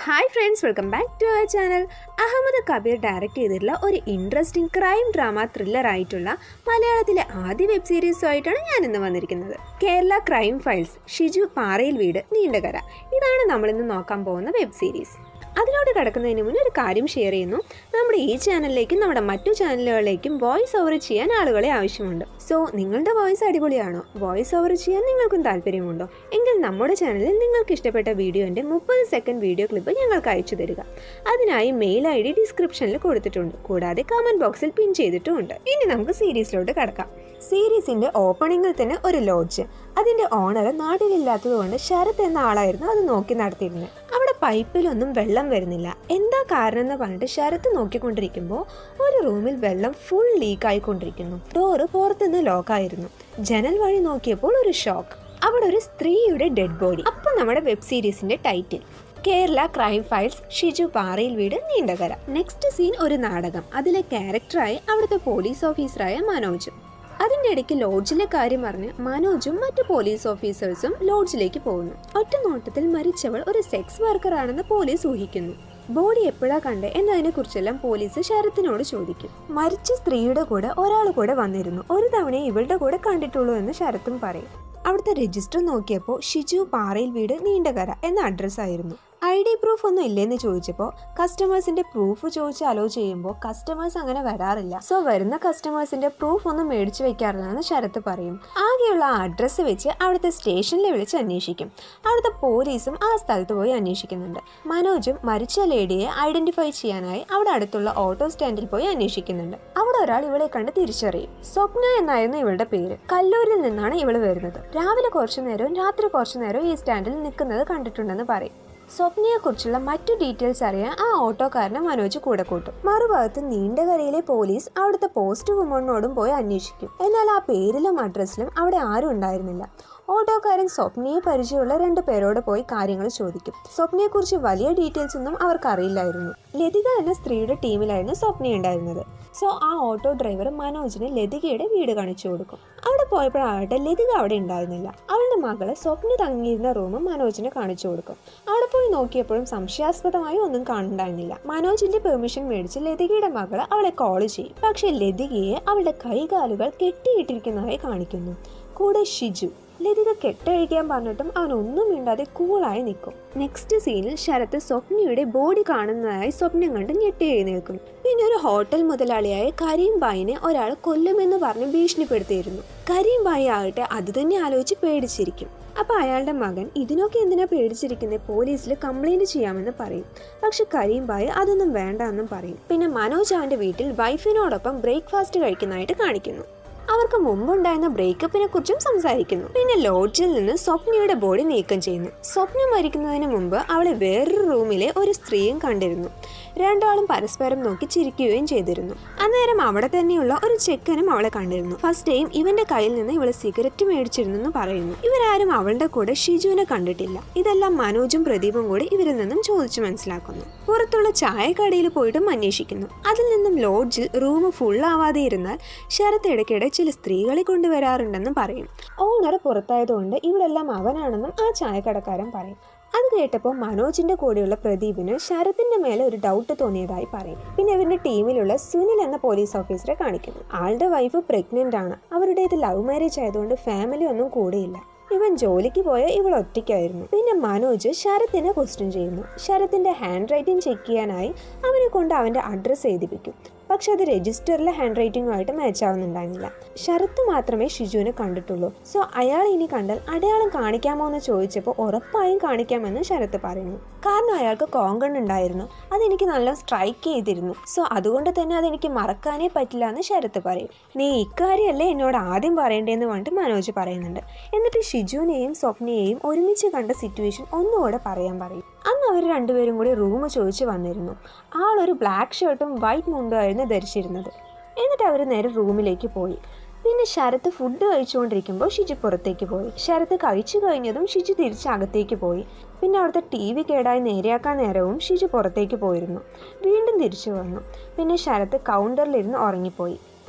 hi friends welcome back to our channel Ahmed Kabir direct ചെയ്തിട്ടുള്ള ഒരു interesting crime drama thriller ആയിട്ടുള്ള മലയാളത്തിലെ ആദ്യ വെബ് സീരീസുമായിട്ടാണ് ഞാൻ ഇന്ന് വന്നിരിക്കുന്നത് കേരള ക്രൈം ഫയൽസ് ഷിജു പാറയിൽ വീട് നീണ്ടകര ഇതാണ് നമ്മളിന്ന് നോക്കാൻ പോകുന്ന വെബ് സീരീസ് അതിലോട്ട് കിടക്കുന്നതിന് മുന്നേ ഒരു കാര്യം ഷെയർ ചെയ്യുന്നു നമ്മുടെ ഈ ചാനലിലേക്കും നമ്മുടെ മറ്റു ചാനലുകളിലേക്കും വോയിസ് ഓവർ ചെയ്യാൻ ആളുകളെ ആവശ്യമുണ്ട് സോ നിങ്ങളുടെ വോയിസ് അടിപൊളിയാണോ വോയിസ് ഓവർ ചെയ്യാൻ നിങ്ങൾക്കും താല്പര്യമുണ്ടോ എങ്കിൽ നമ്മുടെ ചാനലിൽ നിങ്ങൾക്ക് ഇഷ്ടപ്പെട്ട വീഡിയോൻ്റെ മുപ്പത് സെക്കൻഡ് വീഡിയോ ക്ലിപ്പ് ഞങ്ങൾക്ക് അയച്ചു തരിക അതിനായി മെയിൽ ഐ ഡി ഡിസ്ക്രിപ്ഷനിൽ കൊടുത്തിട്ടുണ്ട് കൂടാതെ കമൻറ്റ് ബോക്സിൽ പിൻ ചെയ്തിട്ടുമുണ്ട് ഇനി നമുക്ക് സീരീസിലോട്ട് കിടക്കാം സീരീസിന്റെ ഓപ്പണിങ്ങിൽ തന്നെ ഒരു ലോഡ്ജ് അതിന്റെ ഓണർ നാട്ടിലില്ലാത്തതുകൊണ്ട് ശരത് എന്ന ആളായിരുന്നു അത് നോക്കി നടത്തിയിരുന്നത് അവിടെ പൈപ്പിലൊന്നും വെള്ളം വരുന്നില്ല എന്താ കാരണം എന്ന് പറഞ്ഞിട്ട് ശരത്ത് നോക്കിക്കൊണ്ടിരിക്കുമ്പോൾ ഒരു റൂമിൽ വെള്ളം ഫുൾ ലീക്ക് ആയിക്കൊണ്ടിരിക്കുന്നു ഡോറ് പുറത്തുനിന്ന് ലോക്കായിരുന്നു ജനൽ വഴി നോക്കിയപ്പോൾ ഒരു ഷോക്ക് അവിടെ ഒരു സ്ത്രീയുടെ ഡെഡ് ബോഡി അപ്പോൾ നമ്മുടെ വെബ് സീരീസിന്റെ title Kerala crime files Shiju Parayil വീട് നീണ്ടകര നെക്സ്റ്റ് സീൻ ഒരു നാടകം അതിലെ ക്യാരക്ടറായി അവിടുത്തെ പോലീസ് ഓഫീസറായ മനോജ് അതിൻ്റെ ഇടയ്ക്ക് ലോഡ്ജിലെ കാര്യം പറഞ്ഞ് മനോജും മറ്റു പോലീസ് ഓഫീസേഴ്സും ലോഡ്ജിലേക്ക് പോകുന്നു ഒറ്റ നോട്ടത്തിൽ മരിച്ചവൾ ഒരു സെക്സ് വർക്കർ ആണെന്ന് പോലീസ് ഊഹിക്കുന്നു ബോഡി എപ്പോഴാ കണ്ടേ എന്നതിനെ കുറിച്ചെല്ലാം പോലീസ് ശരത്തിനോട് ചോദിക്കും മരിച്ച സ്ത്രീയുടെ കൂടെ ഒരാൾ കൂടെ വന്നിരുന്നു ഒരു തവണ ഇവളുടെ കൂടെ കണ്ടിട്ടുള്ളൂ എന്ന് ശരത്തും പറയും അവിടുത്തെ രജിസ്റ്റർ നോക്കിയപ്പോൾ ഷിജു പാറയിൽ വീട് നീണ്ടകര എന്ന അഡ്രസ്സ് ആയിരുന്നു ഐ ഡി പ്രൂഫ് ഒന്നും ഇല്ലെന്ന് ചോദിച്ചപ്പോൾ കസ്റ്റമേഴ്സിന്റെ പ്രൂഫ് ചോദിച്ച് അലോ ചെയ്യുമ്പോൾ കസ്റ്റമേഴ്സ് അങ്ങനെ വരാറില്ല സോ വരുന്ന കസ്റ്റമേഴ്സിന്റെ പ്രൂഫ് ഒന്നും മേടിച്ചു വെക്കാറില്ലെന്ന് ശരത്ത് പറയും ആകെയുള്ള ആ അഡ്രസ്സ് വെച്ച് അവിടുത്തെ സ്റ്റേഷനിൽ വിളിച്ച് അന്വേഷിക്കും അവിടുത്തെ പോലീസും ആ സ്ഥലത്ത് പോയി അന്വേഷിക്കുന്നുണ്ട് മനോജും മരിച്ച ലേഡിയെ ഐഡന്റിഫൈ ചെയ്യാനായി അവിടെ അടുത്തുള്ള ഓട്ടോ സ്റ്റാൻഡിൽ പോയി അന്വേഷിക്കുന്നുണ്ട് അവിടെ ഒരാൾ ഇവളെ കണ്ട് തിരിച്ചറിയും സ്വപ്ന എന്നായിരുന്നു ഇവളുടെ പേര് കല്ലൂരിൽ നിന്നാണ് ഇവൾ വരുന്നത് രാവിലെ കുറച്ചു നേരവും രാത്രി കുറച്ചു നേരവും ഈ സ്റ്റാൻഡിൽ നിൽക്കുന്നത് കണ്ടിട്ടുണ്ടെന്ന് പറയും സ്വപ്നയെക്കുറിച്ചുള്ള മറ്റു ഡീറ്റെയിൽസ് അറിയാൻ ആ ഓട്ടോക്കാരനെ മനോജ് കൂടെ കൂട്ടും മറുഭാഗത്ത് നീണ്ടകരയിലെ പോലീസ് അവിടുത്തെ പോസ്റ്റ് വുമണിനോടും പോയി അന്വേഷിക്കും എന്നാൽ ആ പേരിലും അഡ്രസ്സിലും അവിടെ ആരും ഉണ്ടായിരുന്നില്ല ഓട്ടോക്കാരൻ സ്വപ്നയെ പരിചയമുള്ള രണ്ട് പേരോട് പോയി കാര്യങ്ങൾ ചോദിക്കും സ്വപ്നയെക്കുറിച്ച് വലിയ ഡീറ്റെയിൽസ് ഒന്നും അവർക്ക് അറിയില്ലായിരുന്നു ലതിക എന്ന സ്ത്രീയുടെ ടീമിലായിരുന്നു സ്വപ്ന ഉണ്ടായിരുന്നത് സോ ആ ഓട്ടോ ഡ്രൈവർ മനോജിന് ലതികയുടെ വീട് കാണിച്ചു കൊടുക്കും അവിടെ പോയപ്പോഴാകട്ടെ ലതിക അവിടെ ഉണ്ടായിരുന്നില്ല അവളുടെ മകളെ സ്വപ്ന തങ്ങിയിരുന്ന റൂം മനോജിന് കാണിച്ചു കൊടുക്കും അവിടെ പോയി നോക്കിയപ്പോഴും സംശയാസ്പദമായി ഒന്നും കാണുണ്ടായിരുന്നില്ല മനോജിന്റെ പെർമിഷൻ മേടിച്ച് ലതികയുടെ മകള് അവളെ കോൾ ചെയ്യും പക്ഷെ ലതികയെ അവളുടെ കൈകാലുകൾ കെട്ടിയിട്ടിരിക്കുന്നതായി കാണിക്കുന്നു കൂടെ ഷിജു ലതിക കെട്ടഴിക്കാൻ പറഞ്ഞിട്ടും അവൻ ഒന്നും മിണ്ടാതെ കൂളായി നിൽക്കും നെക്സ്റ്റ് സീനിൽ ശരത്ത് സ്വപ്നയുടെ ബോഡി കാണുന്നതായി സ്വപ്നം കണ്ട് ഞെട്ടി എഴുന്നേൽക്കും പിന്നെ ഒരു ഹോട്ടൽ മുതലാളിയായ കരീം ബായിനെ ഒരാൾ കൊല്ലുമെന്ന് പറഞ്ഞ് ഭീഷണിപ്പെടുത്തിയിരുന്നു കരീം ബായി ആകട്ടെ അത് തന്നെ ആലോചിച്ച് പേടിച്ചിരിക്കും അപ്പോൾ അയാളുടെ മകൻ ഇതിനൊക്കെ എന്തിനാ പേടിച്ചിരിക്കുന്നത് പോലീസിൽ കംപ്ലൈൻറ്റ് ചെയ്യാമെന്ന് പറയും പക്ഷെ കരീം ബായി അതൊന്നും വേണ്ട എന്നും പറയും പിന്നെ മനോജ് അവൻ്റെ വീട്ടിൽ വൈഫിനോടൊപ്പം ബ്രേക്ക്ഫാസ്റ്റ് കഴിക്കുന്നതായിട്ട് കാണിക്കുന്നു അവർക്ക് മുമ്പുണ്ടായിരുന്ന ബ്രേക്കപ്പിനെ കുറിച്ചും സംസാരിക്കുന്നു പിന്നെ ലോഡ്ജിൽ നിന്ന് സ്വപ്നയുടെ ബോഡി നീക്കം ചെയ്യുന്നു സ്വപ്ന മരിക്കുന്നതിന് മുമ്പ് അവളെ വേറൊരു റൂമിലെ ഒരു സ്ത്രീയും കണ്ടിരുന്നു രണ്ടാളും പരസ്പരം നോക്കി ചിരിക്കുകയും ചെയ്തിരുന്നു അന്നേരം അവിടെ തന്നെയുള്ള ഒരു ചെക്കനും അവളെ കണ്ടിരുന്നു ഫസ്റ്റ് ടൈം ഇവന്റെ കയ്യിൽ നിന്ന് ഇവള് സിഗരറ്റ് മേടിച്ചിരുന്നെന്ന് പറയുന്നു ഇവരാരും അവളുടെ കൂടെ ഷിജുവിനെ കണ്ടിട്ടില്ല ഇതെല്ലാം മനോജും പ്രദീപും കൂടി ഇവരിൽ നിന്നും ചോദിച്ചു മനസ്സിലാക്കുന്നു പുറത്തുള്ള ചായക്കടയിൽ പോയിട്ടും അന്വേഷിക്കുന്നു അതിൽ നിന്നും ലോഡ്ജിൽ റൂം ഫുൾ ആവാതെ ഇരുന്നാൽ ശരത്ത് ഇടയ്ക്കിടെ ചില സ്ത്രീകളെ കൊണ്ടുവരാറുണ്ടെന്ന് പറയും ഓണർ പുറത്തായതുകൊണ്ട് ഇവിടെല്ലാം അവനാണെന്നും ആ ചായക്കടക്കാരൻ പറയും അത് കേട്ടപ്പോൾ മനോജിന്റെ കൂടെയുള്ള പ്രദീപിന് ശരത്തിന്റെ മേലെ ഒരു ഡൗട്ട് തോന്നിയതായി പറയും പിന്നെ ഇവരുടെ ടീമിലുള്ള സുനിൽ എന്ന പോലീസ് ഓഫീസറെ കാണിക്കുന്നു ആളുടെ വൈഫ് പ്രഗ്നന്റ് ആണ് അവരുടേത് ലവ് മാരേജ് ആയതുകൊണ്ട് ഫാമിലി ഒന്നും കൂടെയില്ല ഇവൻ ജോലിക്ക് പോയ ഇവൾ ഒറ്റയ്ക്കായിരുന്നു പിന്നെ മനോജ് ശരത്തിനെ ക്വസ്റ്റ്യൻ ചെയ്യുന്നു ശരത്തിന്റെ ഹാൻഡ് റൈറ്റിംഗ് ചെക്ക് ചെയ്യാനായി അവനെ കൊണ്ട് അവന്റെ അഡ്രസ്സ് എഴുതിപ്പിക്കും പക്ഷെ അത് രജിസ്റ്ററിലെ ഹാൻഡ് റൈറ്റിംഗുമായിട്ട് മാച്ച് ആവുന്നുണ്ടായിരുന്നില്ല ശരത്ത് മാത്രമേ ഷിജുവിനെ കണ്ടിട്ടുള്ളൂ സോ അയാൾ ഇനി കണ്ടാൽ അടയാളം കാണിക്കാമോ എന്ന് ചോദിച്ചപ്പോൾ ഉറപ്പായും കാണിക്കാമെന്ന് ശരത്ത് പറയുന്നു കാരണം അയാൾക്ക് കോങ്കൺ ഉണ്ടായിരുന്നു അതെനിക്ക് നല്ല സ്ട്രൈക്ക് ചെയ്തിരുന്നു സോ അതുകൊണ്ട് തന്നെ അതെനിക്ക് മറക്കാനേ പറ്റില്ല എന്ന് ശരത്ത് പറയും നീ ഇക്കാര്യമല്ലേ എന്നോട് ആദ്യം പറയേണ്ടതെന്ന് പറഞ്ഞിട്ട് മനോജ് പറയുന്നുണ്ട് എന്നിട്ട് ഷിജുവിനെയും സ്വപ്നയെയും ഒരുമിച്ച് കണ്ട സിറ്റുവേഷൻ ഒന്നുകൂടെ പറയാൻ പറയും അന്ന് അവർ രണ്ടുപേരും കൂടി റൂം ചോദിച്ച് വന്നിരുന്നു ആളൊരു ബ്ലാക്ക് ഷർട്ടും വൈറ്റ് മുണ്ടും ആയിരുന്നു ധരിച്ചിരുന്നത് എന്നിട്ട് അവർ നേരെ റൂമിലേക്ക് പോയി പിന്നെ ശരത്ത് ഫുഡ് കഴിച്ചുകൊണ്ടിരിക്കുമ്പോൾ ഷിജു പുറത്തേക്ക് പോയി ശരത്ത് കഴിച്ചു കഴിഞ്ഞതും ഷിജു തിരിച്ച് അകത്തേക്ക് പോയി പിന്നെ അവിടുത്തെ ടി വി കേടായി നേരെയാക്കാൻ നേരവും ഷിജു പുറത്തേക്ക് പോയിരുന്നു വീണ്ടും തിരിച്ചു വന്നു പിന്നെ ശരത്ത് കൗണ്ടറിലിരുന്ന് ഉറങ്ങിപ്പോയി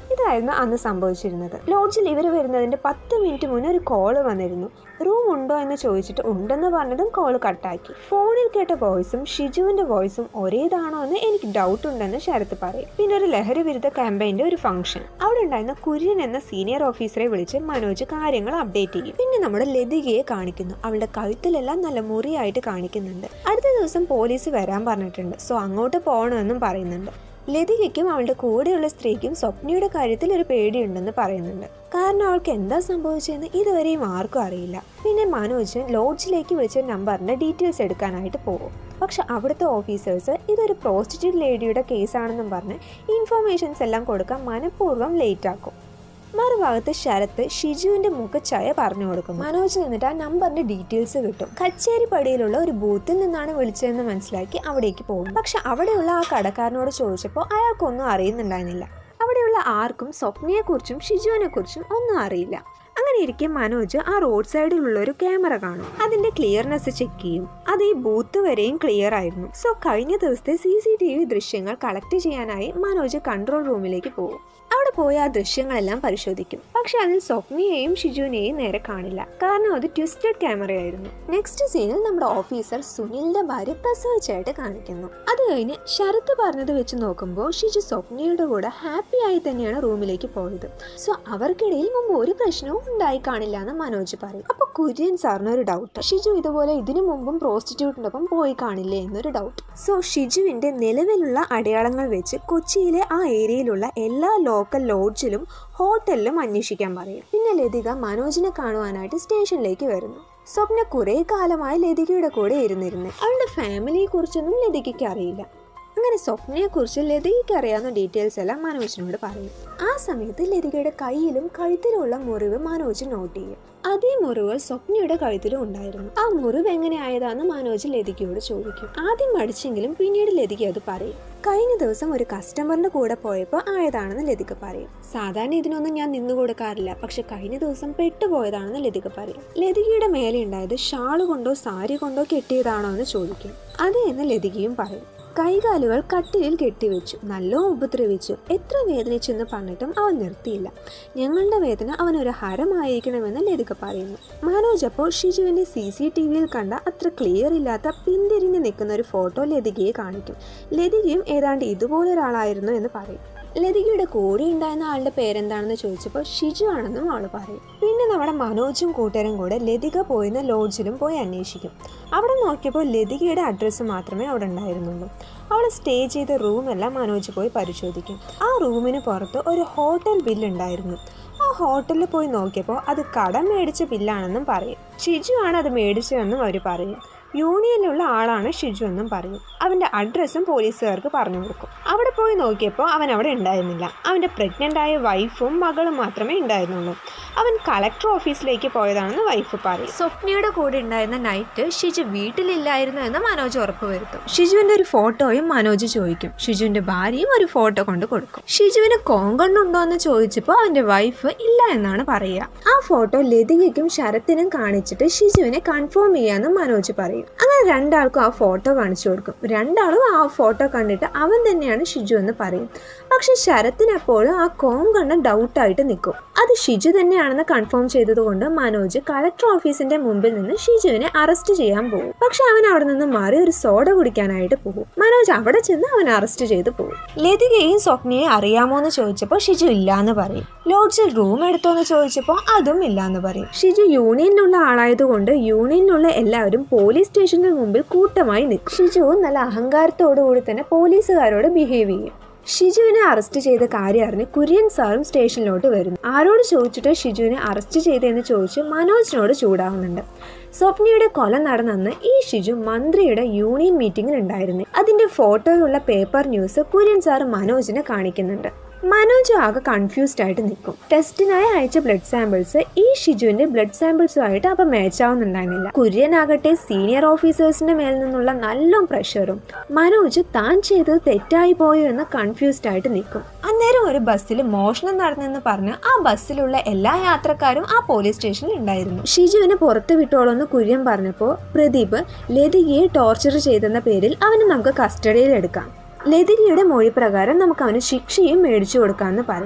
ഇതായിരുന്നു അന്ന് സംഭവിച്ചിരുന്നത് ലോഡ്ജിൽ ഇവർ വരുന്നതിന്റെ പത്ത് മിനിറ്റ് മുന്നേ ഒരു കോള് വന്നിരുന്നു റൂം ഉണ്ടോ എന്ന് ചോദിച്ചിട്ട് ഉണ്ടെന്ന് പറഞ്ഞതും കോള് കട്ടാക്കി ഫോണിൽ കേട്ട വോയിസും ഷിജുവിന്റെ വോയിസും ഒരേതാണോ എന്ന് എനിക്ക് ഡൗട്ട് ഉണ്ടെന്ന് ശരത്ത് പറയും പിന്നെ ഒരു ലഹരി വിരുദ്ധ ക്യാമ്പയിന്റെ ഒരു ഫംഗ്ഷൻ അവിടെ ഉണ്ടായിരുന്ന കുര്യൻ എന്ന സീനിയർ ഓഫീസറെ വിളിച്ച് മനോജ് കാര്യങ്ങൾ അപ്ഡേറ്റ് ചെയ്യും പിന്നെ നമ്മുടെ ലതികയെ കാണിക്കുന്നു അവളുടെ കഴുത്തിലെല്ലാം നല്ല മുറിയായിട്ട് കാണിക്കുന്നുണ്ട് അടുത്ത ദിവസം പോലീസ് വരാൻ പറഞ്ഞിട്ടുണ്ട് സോ അങ്ങോട്ട് പോകണമെന്നും പറയുന്നുണ്ട് ലതികയ്ക്കും അവളുടെ കൂടെയുള്ള സ്ത്രീക്കും സ്വപ്നയുടെ കാര്യത്തിൽ ഒരു പേടിയുണ്ടെന്ന് പറയുന്നുണ്ട് കാരണം അവൾക്ക് എന്താ സംഭവിച്ചതെന്ന് ഇതുവരെയും ആർക്കും അറിയില്ല പിന്നെ മനോജ് ലോഡ്ജിലേക്ക് വിളിച്ച നമ്പറിന്റെ ഡീറ്റെയിൽസ് എടുക്കാനായിട്ട് പോകും പക്ഷെ അവിടുത്തെ ഓഫീസേഴ്സ് ഇതൊരു പ്രോസ്റ്റിറ്റ്യൂട്ട് ലേഡിയുടെ കേസാണെന്നും പറഞ്ഞ് ഇൻഫർമേഷൻസ് എല്ലാം കൊടുക്കാൻ മനഃപൂർവ്വം ലേറ്റ് ആക്കും മറുഭാഗത്ത് ശരത്ത് ഷിജുവിന്റെ മുഖച്ഛായ പറഞ്ഞു കൊടുക്കും മനോജ് നിന്നിട്ട് ആ നമ്പറിന്റെ ഡീറ്റെയിൽസ് കിട്ടും കച്ചേരിപ്പടിയിലുള്ള ഒരു ബൂത്തിൽ നിന്നാണ് വിളിച്ചതെന്ന് മനസ്സിലാക്കി അവിടേക്ക് പോകും പക്ഷെ അവിടെയുള്ള ആ കടക്കാരനോട് ചോദിച്ചപ്പോൾ അയാൾക്കൊന്നും അറിയുന്നുണ്ടായിരുന്നില്ല അവിടെയുള്ള ആർക്കും സ്വപ്നയെക്കുറിച്ചും ഷിജുവിനെക്കുറിച്ചും ഒന്നും അറിയില്ല അങ്ങനെ ഇരിക്കെ മനോജ് ആ റോഡ് സൈഡിലുള്ള ഒരു ക്യാമറ കാണും അതിന്റെ ക്ലിയർനെസ് ചെക്ക് ചെയ്യും അത് ഈ ബൂത്ത് വരെയും ക്ലിയർ ആയിരുന്നു സോ കഴിഞ്ഞ ദിവസത്തെ സി സി ടി വി ദൃശ്യങ്ങൾ കളക്ട് ചെയ്യാനായി മനോജ് കൺട്രോൾ റൂമിലേക്ക് പോകും അവിടെ പോയി ആ ദൃശ്യങ്ങളെല്ലാം പരിശോധിക്കും പക്ഷെ അതിൽ സ്വപ്നയെയും ഷിജുവിനെയും നേരെ കാണില്ല കാരണം അത് ട്വിസ്റ്റഡ് ക്യാമറയായിരുന്നു നെക്സ്റ്റ് സീനിൽ നമ്മുടെ ഓഫീസർ സുനിലിന്റെ ഭാര്യ പ്രസവിച്ചായിട്ട് കാണിക്കുന്നു അത് കഴിഞ്ഞ് ശരത്ത് പറഞ്ഞത് വെച്ച് നോക്കുമ്പോൾ ഷിജു സ്വപ്നയുടെ കൂടെ ഹാപ്പി ആയി തന്നെയാണ് റൂമിലേക്ക് പോയത് സോ അവർക്കിടയിൽ മുമ്പ് ഒരു പ്രശ്നവും ഉണ്ടായി കാണില്ല എന്ന് മനോജ് പറയും അപ്പൊ കുര്യൻ സാറിന് ഒരു ഡൗട്ട് ഷിജു ഇതുപോലെ ഇതിനു മുമ്പും പ്രോസ്റ്റിറ്റ്യൂട്ടിനൊപ്പം പോയി കാണില്ലേ എന്നൊരു ഡൗട്ട് സോ ഷിജുവിന്റെ നിലവിലുള്ള അടയാളങ്ങൾ വെച്ച് കൊച്ചിയിലെ ആ ഏരിയയിലുള്ള എല്ലാ ലോക്കൽ ലോഡ്ജിലും ഹോട്ടലിലും അന്വേഷിക്കാൻ പറയും പിന്നെ ലതിക മനോജിനെ കാണുവാനായിട്ട് സ്റ്റേഷനിലേക്ക് വരുന്നു സ്വപ്ന കുറെ കാലമായി ലതികയുടെ കൂടെ ഇരുന്നിരുന്നു അവളുടെ ഫാമിലിയെ കുറിച്ചൊന്നും ലതികയ്ക്ക് അറിയില്ല അങ്ങനെ സ്വപ്നയെക്കുറിച്ച് ലതികയ്ക്ക് അറിയാവുന്ന ഡീറ്റെയിൽസ് എല്ലാം മനോജിനോട് പറയും ആ സമയത്ത് ലതികയുടെ കയ്യിലും കഴുത്തിലുമുള്ള മുറിവ് മനോജ് നോട്ട് ചെയ്യും അതേ മുറിവുകൾ സ്വപ്നയുടെ കഴുത്തിലും ഉണ്ടായിരുന്നു ആ മുറിവ് എങ്ങനെ ആയതാന്ന് മനോജ് ലതികയോട് ചോദിക്കും ആദ്യം മടിച്ചെങ്കിലും പിന്നീട് ലതിക അത് പറയും കഴിഞ്ഞ ദിവസം ഒരു കസ്റ്റമറിന്റെ കൂടെ പോയപ്പോൾ ആയതാണെന്ന് ലതിക പറയും സാധാരണ ഇതിനൊന്നും ഞാൻ നിന്നു കൊടുക്കാറില്ല പക്ഷെ കഴിഞ്ഞ ദിവസം പെട്ടുപോയതാണെന്ന് ലതിക പറയും ലതികയുടെ മേലെ ഉണ്ടായത് ഷാള് കൊണ്ടോ സാരി കൊണ്ടോ കെട്ടിയതാണോ എന്ന് ചോദിക്കും അതെ എന്ന് ലതികയും പറയും കൈകാലുകൾ കട്ടിലിൽ കെട്ടിവെച്ചു നല്ലോണം ഉപദ്രവിച്ചു എത്ര വേദനിച്ചെന്ന് പറഞ്ഞിട്ടും അവൻ നിർത്തിയില്ല ഞങ്ങളുടെ വേദന അവനൊരു ഹരമായിരിക്കണമെന്ന് ലതിക പറയുന്നു മനോജ് അപ്പോൾ ഷിജുവിന്റെ സി സി ടി വിയിൽ കണ്ട അത്ര ക്ലിയർ ഇല്ലാത്ത പിന്തിരിഞ്ഞ് നിൽക്കുന്ന ഒരു ഫോട്ടോ ലതികയെ കാണിക്കും ലതികയും ഏതാണ്ട് ഇതുപോലെ ഒരാളായിരുന്നു എന്ന് പറയും ലതികയുടെ കൂടെ ഉണ്ടായിരുന്ന ആളുടെ പേരെന്താണെന്ന് ചോദിച്ചപ്പോൾ ഷിജു ആണെന്നും അവൾ പറയും പിന്നെ നമ്മുടെ മനോജും കൂട്ടരും കൂടെ ലതിക പോയിരുന്ന ലോഡ്ജിലും പോയി അന്വേഷിക്കും അവിടെ നോക്കിയപ്പോൾ ലതികയുടെ അഡ്രസ്സ് മാത്രമേ അവിടെ ഉണ്ടായിരുന്നുള്ളൂ അവൾ സ്റ്റേ ചെയ്ത റൂമെല്ലാം മനോജ് പോയി പരിശോധിക്കും ആ റൂമിന് പുറത്ത് ഒരു ഹോട്ടൽ ബില്ലുണ്ടായിരുന്നു ആ ഹോട്ടലിൽ പോയി നോക്കിയപ്പോൾ അത് കടം മേടിച്ച ബില്ലാണെന്നും പറയും ഷിജു ആണ് അത് മേടിച്ചതെന്നും അവർ പറയും യൂണിയനിലുള്ള ആളാണ് ഷിജു എന്നും പറയും അവൻ്റെ അഡ്രസ്സും പോലീസുകാർക്ക് പറഞ്ഞു കൊടുക്കും അവിടെ പോയി നോക്കിയപ്പോൾ അവൻ അവിടെ ഉണ്ടായിരുന്നില്ല അവൻ്റെ പ്രഗ്നൻ്റ് ആയ വൈഫും മകളും മാത്രമേ ഉണ്ടായിരുന്നുള്ളൂ അവൻ കളക്ടർ ഓഫീസിലേക്ക് പോയതാണെന്ന് വൈഫ് പറയും സ്വപ്നയുടെ കൂടെ ഉണ്ടായിരുന്ന നൈറ്റ് ഷിജു വീട്ടിലില്ലായിരുന്നു എന്ന് മനോജ് ഉറപ്പുവരുത്തും ഷിജുവിൻ്റെ ഒരു ഫോട്ടോയും മനോജ് ചോദിക്കും ഷിജുവിൻ്റെ ഭാര്യയും ഒരു ഫോട്ടോ കൊണ്ട് കൊടുക്കും ഷിജുവിന് കോങ്കണ്ണുണ്ടോ എന്ന് ചോദിച്ചപ്പോൾ അവൻ്റെ വൈഫ് ഇല്ല എന്നാണ് പറയുക ആ ഫോട്ടോ ലതികയ്ക്കും ശരത്തിനും കാണിച്ചിട്ട് ഷിജുവിനെ കൺഫേം ചെയ്യാമെന്ന് മനോജ് പറയും അങ്ങനെ രണ്ടാൾക്കും ആ ഫോട്ടോ കാണിച്ചു കൊടുക്കും രണ്ടാളും ആ ഫോട്ടോ കണ്ടിട്ട് അവൻ തന്നെയാണ് ഷിജു എന്ന് പറയും പക്ഷെ ശരത്തിനപ്പോഴും ആ കോങ്കണ്ണ ഡൗട്ടായിട്ട് നിൽക്കും അത് ഷിജു തന്നെയാണെന്ന് കൺഫേം ചെയ്തതുകൊണ്ട് മനോജ് കളക്ടർ ഓഫീസിന്റെ മുമ്പിൽ നിന്ന് ഷിജുവിനെ അറസ്റ്റ് ചെയ്യാൻ പോകും പക്ഷെ അവൻ അവിടെ നിന്ന് മാറി ഒരു സോഡ കുടിക്കാനായിട്ട് പോകും മനോജ് അവിടെ ചെന്ന് അവൻ അറസ്റ്റ് ചെയ്ത് പോകും ലതികയും സ്വപ്നയെ അറിയാമോ എന്ന് ചോദിച്ചപ്പോൾ ഷിജു ഇല്ലാന്ന് പറയും ലോഡ്ജിൽ റൂം എടുത്തോ എന്ന് ചോദിച്ചപ്പോൾ അതും ഇല്ലാന്ന് പറയും ഷിജു യൂണിയനിലുള്ള ആളായതുകൊണ്ട് യൂണിയനിലുള്ള എല്ലാവരും പോലീസ് സ്റ്റേഷന് മുമ്പിൽ കൂട്ടമായി നിൽക്കും ഷിജു നല്ല അഹങ്കാരത്തോടു കൂടി തന്നെ പോലീസുകാരോട് ബിഹേവ് ചെയ്യും ഷിജുവിനെ അറസ്റ്റ് ചെയ്ത കാര്യം അറിഞ്ഞ് കുര്യൻ സാറും സ്റ്റേഷനിലോട്ട് വരുന്നു ആരോട് ചോദിച്ചിട്ട് ഷിജുവിനെ അറസ്റ്റ് ചെയ്തതെന്ന് ചോദിച്ച് മനോജിനോട് ചൂടാവുന്നുണ്ട് സ്വപ്നയുടെ കൊല നടന്നെന്ന് ഈ ഷിജു മന്ത്രിയുടെ യൂണിയൻ മീറ്റിംഗിൽ ഉണ്ടായിരുന്നു അതിന്റെ ഫോട്ടോയിലുള്ള പേപ്പർ ന്യൂസ് കുര്യൻ സാർ മനോജിനെ കാണിക്കുന്നുണ്ട് മനോജ് ആകെ കൺഫ്യൂസ്ഡ് ആയിട്ട് നിൽക്കും ടെസ്റ്റിനായി അയച്ച ബ്ലഡ് സാമ്പിൾസ് ഈ ഷിജുവിന്റെ ബ്ലഡ് സാമ്പിൾസുമായിട്ട് അപ്പം മാച്ച് ആവുന്നുണ്ടായിരുന്നില്ല കുര്യനാകട്ടെ സീനിയർ ഓഫീസേഴ്സിന്റെ മേൽ നിന്നുള്ള നല്ല പ്രഷറും മനോജ് താൻ ചെയ്തത് തെറ്റായി പോയോ എന്ന് കൺഫ്യൂസ്ഡ് ആയിട്ട് നിൽക്കും അന്നേരം ഒരു ബസ്സിൽ മോഷണം നടന്നെന്ന് പറഞ്ഞ് ആ ബസ്സിലുള്ള എല്ലാ യാത്രക്കാരും ആ പോലീസ് സ്റ്റേഷനിൽ ഉണ്ടായിരുന്നു ഷിജുവിനെ പുറത്ത് വിട്ടോളൂന്ന് കുര്യൻ പറഞ്ഞപ്പോൾ പ്രദീപ് ലതികയെ ടോർച്ചർ ചെയ്തെന്ന പേരിൽ അവനെ നമുക്ക് കസ്റ്റഡിയിൽ എടുക്കാം ലതികയുടെ മൊഴി പ്രകാരം നമുക്ക് അവന് ശിക്ഷയും മേടിച്ചു കൊടുക്കാമെന്ന് പറയും